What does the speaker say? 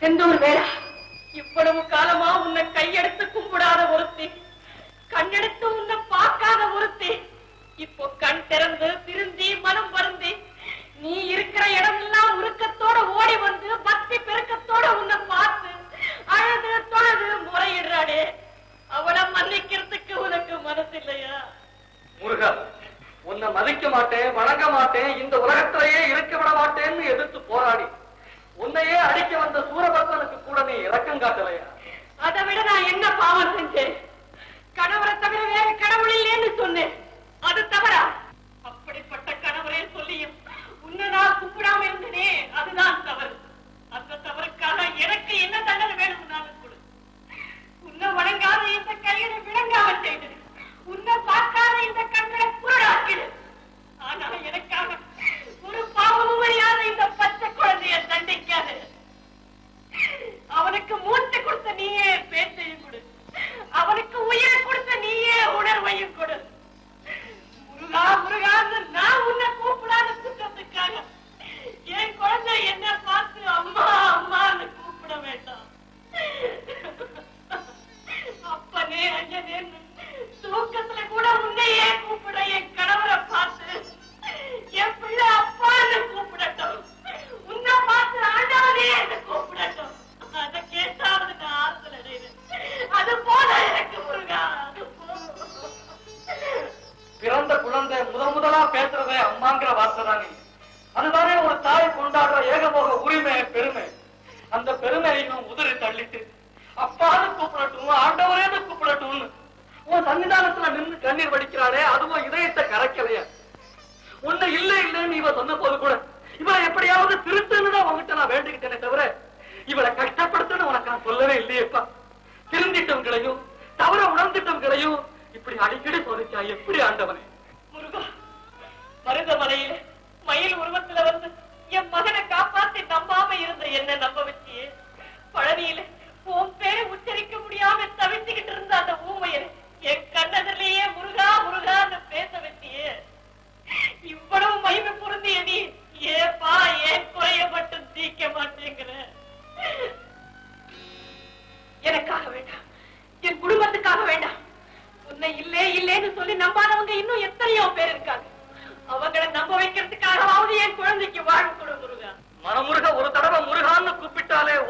செந்தூர் வேளா இவ்வளவு காலமா உன்னை கையெடுத்து கும்பிடாத ஒருத்தி கண்ணெடுத்து உன்னை பார்க்காத ஒருத்தி இப்போ கண் திறந்து திருந்தி மனம் வருந்தி நீ இருக்கிற இடமெல்லாம் உருக்கத்தோட ஓடி வந்து பக்தி பெருக்கத்தோட உன்னை பார்த்து அழுது தொழுது முறையிடுறாடே அவளை மன்னிக்கிறதுக்கு உனக்கு மனசு இல்லையா முருகா உன்னை மதிக்க மாட்டேன் வணங்க மாட்டேன் இந்த உலகத்திலேயே இருக்க விட மாட்டேன்னு எதிர்த்து போராடி உன்னையே அடிக்க வந்த சூரபத்மனுக்கு கூட நீ இரக்கம் காட்டலையா அதை விட நான் என்ன பாவம் செஞ்சேன் கணவரை தவிர வேற கடவுள் இல்லைன்னு சொன்னேன் அது தவறா அப்படிப்பட்ட கணவரே சொல்லியும் உன்னை நான் கும்பிடாம இருந்தனே அதுதான் தவறு அந்த தவறுக்காக எனக்கு என்ன தண்டனை வேணும்னாலும் கொடு உன்னை வணங்காத இந்த கையில விளங்காம செய்தது உன்னை பார்க்காத இந்த கண்களை குருடாக்கிடு ஆனா எனக்காக ஒரு பாவமும் அறியாத இந்த பச்சை குழந்தைய தண்டிக்காது அவனுக்கு மூச்சு கொடுத்த நீயே பேச்சையும் கொடு அவனுக்கு உயிரை கொடுத்த நீயே உணர்வையும் கொடு முருகா முருகான்னு நான் உன்னை கூப்பிடாத குற்றத்துக்காக என் குழந்தை என்ன பார்த்து அம்மா அம்மான்னு கூப்பிட வேண்டாம் அப்பனே ஐயனேன்னு தூக்கத்துல கூட உன்னையே கூப்பிட என் கணவரை பார்த்து என் பிள்ளை அப்பான்னு கூப்பிடட்டும் உன்னை பார்த்து ஆண்டவனே என்று கூப்பிடட்டும் அதை கேட்டாவது நான் ஆறுதல் அடைவேன் அது போல எனக்கு முருகா அது போதும் பிறந்த குழந்தை முதல் முதலா பேசுறதே அம்மாங்கிற வார்த்தை தான் நீ அதுதானே ஒரு தாய் கொண்டாடுற ஏகபோக உரிமை பெருமை அந்த பெருமையையும் உதறி தள்ளிட்டு அப்பான்னு கூப்பிடட்டும் ஆண்டவரேன்னு கூப்பிடட்டும்னு உன் சன்னிதானத்துல நின்னு கண்ணீர் வடிக்கிறாளே அதுவும் இதயத்தை கரைக்கலையா உன்னை இல்ல இல்லைன்னு இவ சொன்ன போது கூட இவளை எப்படியாவது திருத்துன்னு தான் உங்ககிட்ட நான் வேண்டிக்கிட்டேனே தவிர இவளை கஷ்டப்படுத்துன்னு உனக்கு நான் சொல்லவே இல்லையேப்பா திருந்திட்டவங்களையும் தவற உணர்ந்துட்டவங்களையும் இப்படி அடிக்கடி சோதிச்சா எப்படி ஆண்டவனே முருகா மருதமலையில மயில் உருவத்துல வந்து என் மகனை காப்பாத்தி நம்பாம இருந்த என்ன நம்ப வச்சியே பழனியில உன் பேரை உச்சரிக்க முடியாம தவிச்சுக்கிட்டு இருந்த அந்த ஊமையனை என் கண்ணதிலேயே முருகா முருகான்னு பேச வச்சியே இவ்வளவு மகிமை பொருந்திய நீ ஏப்பா ஏன் குறைய மட்டும் தீக்க மாட்டேங்கிற எனக்காக வேண்டாம் என் குடும்பத்துக்காக வேண்டாம் உன்னை இல்லே இல்லேன்னு சொல்லி நம்பாதவங்க இன்னும் எத்தனையோ பேர் இருக்காங்க அவங்கள நம்ப வைக்கிறதுக்காகவாவது என் குழந்தைக்கு வாழ்வு கொடு முருகா மனமுருக ஒரு தடவை முருகான்னு கூப்பிட்டாலே